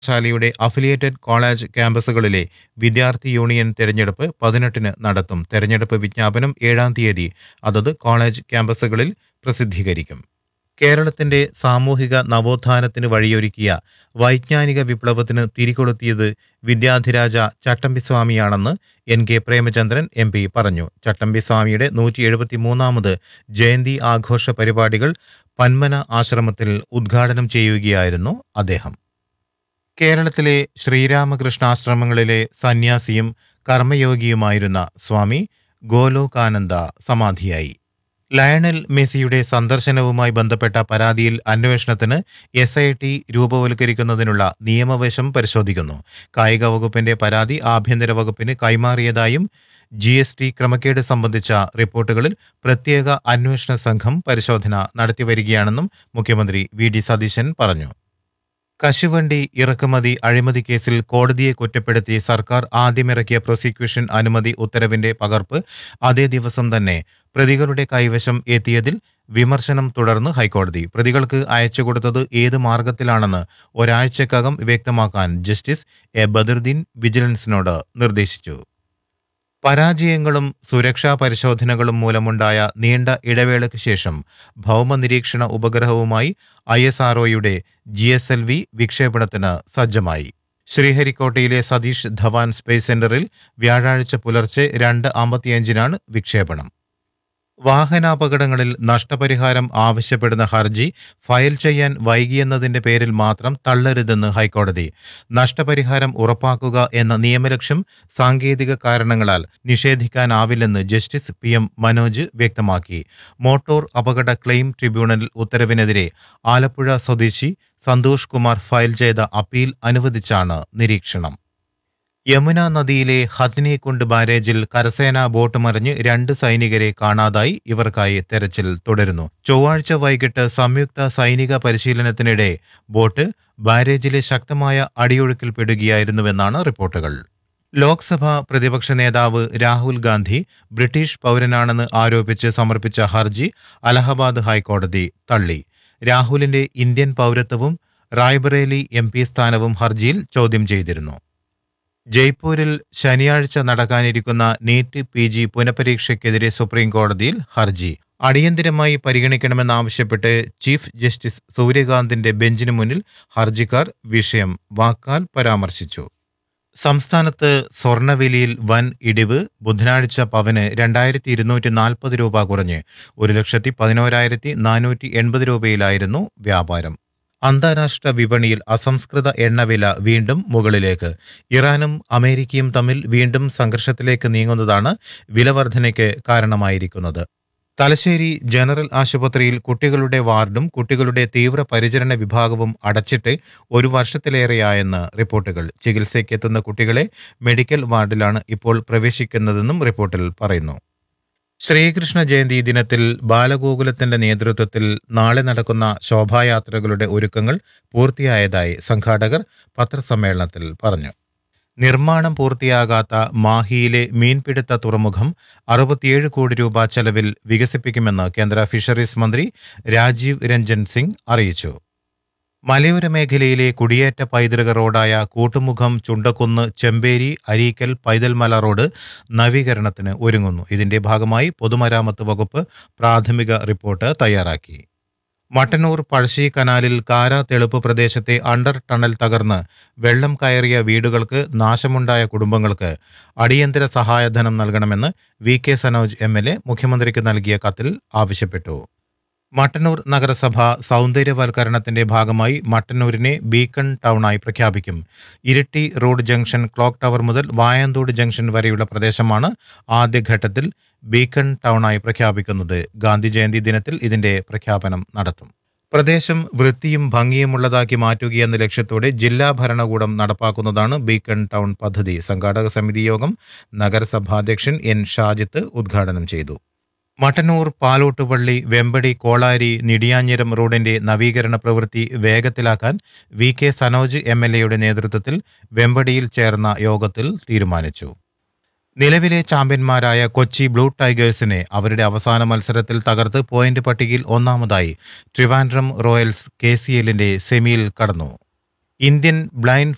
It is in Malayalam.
ശാലയുടെ അഫിലിയേറ്റഡ് കോളേജ് ക്യാമ്പസുകളിലെ വിദ്യാർത്ഥി യൂണിയൻ തെരഞ്ഞെടുപ്പ് പതിനെട്ടിന് നടത്തും തെരഞ്ഞെടുപ്പ് വിജ്ഞാപനം ഏഴാം തീയതി അതത് കോളേജ് ക്യാമ്പസുകളിൽ പ്രസിദ്ധീകരിക്കും കേരളത്തിന്റെ സാമൂഹിക നവോത്ഥാനത്തിന് വഴിയൊരുക്കിയ വൈജ്ഞാനിക വിപ്ലവത്തിന് തിരികൊളുത്തിയത് വിദ്യാധിരാജ ചട്ടമ്പിസ്വാമിയാണെന്ന് N K Premachandran M P പറഞ്ഞു ചട്ടമ്പിസ്വാമിയുടെ നൂറ്റി എഴുപത്തിമൂന്നാമത് ജയന്തി ആഘോഷ പരിപാടികൾ പന്മന ആശ്രമത്തിൽ ഉദ്ഘാടനം ചെയ്യുകയായിരുന്നു അദ്ദേഹം കേരളത്തിലെ ശ്രീരാമകൃഷ്ണാശ്രമങ്ങളിലെ സന്യാസിയും കർമ്മയോഗിയുമായിരുന്ന സ്വാമി ഗോലോകാനന്ദ സമാധിയായി ലയണൽ മെസ്സിയുടെ സന്ദർശനവുമായി ബന്ധപ്പെട്ട പരാതിയിൽ അന്വേഷണത്തിന് എസ് ഐ ടി രൂപവൽക്കരിക്കുന്നതിനുള്ള നിയമവശം പരിശോധിക്കുന്നു കായിക വകുപ്പിന്റെ പരാതി ആഭ്യന്തര വകുപ്പിന് കൈമാറിയതായും ജി എസ് ടി ക്രമക്കേട് സംബന്ധിച്ച റിപ്പോർട്ടുകളിൽ പ്രത്യേക അന്വേഷണ സംഘം പരിശോധന നടത്തിവരികയാണെന്നും മുഖ്യമന്ത്രി വി ഡി സതീശൻ പറഞ്ഞു കശുവണ്ടി ഇറക്കുമതി അഴിമതി കേസിൽ കോടതിയെ കുറ്റപ്പെടുത്തി സർക്കാർ ആദ്യമിറക്കിയ പ്രോസിക്യൂഷൻ അനുമതി ഉത്തരവിന്റെ പകർപ്പ് അതേ ദിവസം തന്നെ പ്രതികളുടെ കൈവശം എത്തിയതിൽ വിമർശനം തുടർന്ന് ഹൈക്കോടതി പ്രതികൾക്ക് അയച്ചുകൊടുത്തത് ഏത് മാർഗത്തിലാണെന്ന് ഒരാഴ്ചക്കകം വ്യക്തമാക്കാൻ ജസ്റ്റിസ് എ ബദറുദ്ദീൻ വിജിലൻസിനോട് നിർദ്ദേശിച്ചു പരാജയങ്ങളും സുരക്ഷാ പരിശോധനകളും മൂലമുണ്ടായ നീണ്ട ഇടവേളയ്ക്ക് ശേഷം ഭൗമ നിരീക്ഷണ ഉപഗ്രഹവുമായി ഐ എസ് ആർഒയുടെ ജി എസ് എൽ വി വിക്ഷേപണത്തിന് സജ്ജമായി ശ്രീഹരിക്കോട്ടയിലെ സതീഷ് ധവാൻ സ്പേസ് സെന്ററിൽ വ്യാഴാഴ്ച പുലർച്ചെ രണ്ട് അമ്പത്തിയഞ്ചിനാണ് വിക്ഷേപണം വാഹനാപകടങ്ങളിൽ നഷ്ടപരിഹാരം ആവശ്യപ്പെടുന്ന ഹർജി ഫയൽ ചെയ്യാൻ വൈകിയെന്നതിന്റെ പേരിൽ മാത്രം തള്ളരുതെന്ന് ഹൈക്കോടതി നഷ്ടപരിഹാരം ഉറപ്പാക്കുക എന്ന നിയമലക്ഷ്യം സാങ്കേതിക കാരണങ്ങളാൽ നിഷേധിക്കാനാവില്ലെന്ന് ജസ്റ്റിസ് പി എം മനോജ് വ്യക്തമാക്കി മോട്ടോർ അപകട ക്ലെയിം ട്രിബ്യൂണൽ ഉത്തരവിനെതിരെ ആലപ്പുഴ സ്വദേശി സന്തോഷ് കുമാർ ഫയൽ ചെയ്ത അപ്പീൽ അനുവദിച്ചാണ് നിരീക്ഷണം യമുന നദിയിലെ ഹത്നികുണ്ട് ബാരേജിൽ കരസേന ബോട്ട് മറിഞ്ഞ് രണ്ട് സൈനികരെ കാണാതായി ഇവർക്കായി തെരച്ചിൽ തുടരുന്നു ചൊവ്വാഴ്ച വൈകിട്ട് സംയുക്ത സൈനിക പരിശീലനത്തിനിടെ ബോട്ട് ബാരേജിലെ ശക്തമായ അടിയൊഴുക്കിൽപ്പെടുകയായിരുന്നുവെന്നാണ് റിപ്പോർട്ടുകൾ ലോക്സഭാ പ്രതിപക്ഷ നേതാവ് രാഹുൽ ഗാന്ധി ബ്രിട്ടീഷ് പൗരനാണെന്ന് ആരോപിച്ച് സമർപ്പിച്ച ഹർജി അലഹബാദ് ഹൈക്കോടതി തള്ളി രാഹുലിന്റെ ഇന്ത്യൻ പൗരത്വവും റായ്ബറേലി എം പി സ്ഥാനവും ഹർജിയിൽ ചോദ്യം ചെയ്തിരുന്നു ജയ്പൂരിൽ ശനിയാഴ്ച നടക്കാനിരിക്കുന്ന നീറ്റ് പി ജി പുനഃപരീക്ഷയ്ക്കെതിരെ സുപ്രീം കോടതിയിൽ ഹർജി അടിയന്തിരമായി പരിഗണിക്കണമെന്നാവശ്യപ്പെട്ട് ചീഫ് ജസ്റ്റിസ് സൂര്യകാന്തിന്റെ ബെഞ്ചിന് മുന്നിൽ ഹർജിക്കാർ വിഷയം വാക്കാൽ പരാമർശിച്ചു സംസ്ഥാനത്ത് സ്വർണ്ണവിലയിൽ വൻ ഇടിവ് ബുധനാഴ്ച പവന് രണ്ടായിരത്തി ഇരുന്നൂറ്റി നാൽപ്പത് രൂപ കുറഞ്ഞ് ഒരു ലക്ഷത്തി പതിനോരായിരത്തി നാനൂറ്റി എൺപത് രൂപയിലായിരുന്നു വ്യാപാരം അന്താരാഷ്ട്ര വിപണിയിൽ അസംസ്കൃത എണ്ണവില വീണ്ടും മുകളിലേക്ക് ഇറാനും അമേരിക്കയും തമ്മിൽ വീണ്ടും സംഘർഷത്തിലേക്ക് നീങ്ങുന്നതാണ് വിലവർധനയ്ക്ക് കാരണമായിരിക്കുന്നത് തലശ്ശേരി ജനറൽ ആശുപത്രിയിൽ കുട്ടികളുടെ വാർഡും കുട്ടികളുടെ തീവ്ര പരിചരണ വിഭാഗവും അടച്ചിട്ട് ഒരു വർഷത്തിലേറെയായെന്ന് റിപ്പോർട്ടുകൾ ചികിത്സയ്ക്കെത്തുന്ന കുട്ടികളെ മെഡിക്കൽ വാർഡിലാണ് ഇപ്പോൾ പ്രവേശിക്കുന്നതെന്നും റിപ്പോർട്ടിൽ പറയുന്നു ശ്രീകൃഷ്ണ ജയന്തി ദിനത്തിൽ ബാലഗോകുലത്തിന്റെ നേതൃത്വത്തിൽ നാളെ നടക്കുന്ന ശോഭായാത്രകളുടെ ഒരുക്കങ്ങൾ പൂർത്തിയായതായി സംഘാടകർ പത്രസമ്മേളനത്തിൽ പറഞ്ഞു നിർമ്മാണം പൂർത്തിയാകാത്ത മാഹിയിലെ മീൻപിടുത്ത തുറമുഖം അറുപത്തിയേഴ് കോടി രൂപ ചെലവിൽ വികസിപ്പിക്കുമെന്ന് കേന്ദ്ര ഫിഷറീസ് മന്ത്രി രാജീവ് രഞ്ജൻ സിംഗ് അറിയിച്ചു മലയോര മേഖലയിലെ കുടിയേറ്റ പൈതൃക റോഡായ കൂട്ടുമുഖം ചുണ്ടക്കുന്ന് ചെമ്പേരി അരീക്കൽ പൈതൽമല റോഡ് നവീകരണത്തിന് ഒരുങ്ങുന്നു ഇതിന്റെ ഭാഗമായി പൊതുമരാമത്ത് വകുപ്പ് പ്രാഥമിക റിപ്പോർട്ട് തയ്യാറാക്കി മട്ടന്നൂർ പഴശ്ശി കനാലിൽ കാര തെളുപ്പ് പ്രദേശത്തെ അണ്ടർ ടണൽ തകർന്ന് വെള്ളം കയറിയ വീടുകൾക്ക് നാശമുണ്ടായ കുടുംബങ്ങൾക്ക് അടിയന്തര സഹായധനം നൽകണമെന്ന് V K Sanoj M L A മുഖ്യമന്ത്രിക്ക് നൽകിയ കത്തിൽ ആവശ്യപ്പെട്ടു മട്ടന്നൂർ നഗരസഭ സൗന്ദര്യവൽക്കരണത്തിന്റെ ഭാഗമായി മട്ടന്നൂരിനെ ബീക്കൺ ടൗണായി പ്രഖ്യാപിക്കും Iritty road junction clock tower മുതൽ വായന്തോട് ജംഗ്ഷൻ വരെയുള്ള പ്രദേശമാണ് ആദ്യഘട്ടത്തിൽ ബീക്കൺ ടൗണായി പ്രഖ്യാപിക്കുന്നത് ഗാന്ധി ജയന്തി ദിനത്തിൽ ഇതിന്റെ പ്രഖ്യാപനം നടത്തും പ്രദേശം വൃത്തിയും ഭംഗിയുമുള്ളതാക്കി മാറ്റുകയെന്ന ലക്ഷ്യത്തോടെ ജില്ലാ ഭരണകൂടം നടപ്പാക്കുന്നതാണ് ബീക്കൺ ടൗൺ പദ്ധതി സംഘാടക സമിതി യോഗം നഗരസഭാധ്യക്ഷൻ എൻ ഷാജിത്ത് ഉദ്ഘാടനം ചെയ്തു മട്ടന്നൂർ പാലോട്ടുപള്ളി വെമ്പടി കോളാരി നിടിയാഞ്ഞിരം റോഡിന്റെ നവീകരണ പ്രവൃത്തി വേഗത്തിലാക്കാൻ V K Sanoj M L എയുടെ നേതൃത്വത്തിൽ വെമ്പടിയിൽ ചേർന്ന യോഗത്തിൽ തീരുമാനിച്ചു നിലവിലെ ചാമ്പ്യന്മാരായ കൊച്ചി ബ്ലൂ ടൈഗേഴ്സിനെ അവരുടെ അവസാന മത്സരത്തിൽ തകർത്ത് പോയിന്റ് പട്ടികയിൽ ഒന്നാമതായി ട്രിവാൻഡ്രം റോയൽസ് കെ സി എല്ലിന്റെ സെമിയിൽ കടന്നു ഇന്ത്യൻ ബ്ലൈൻഡ്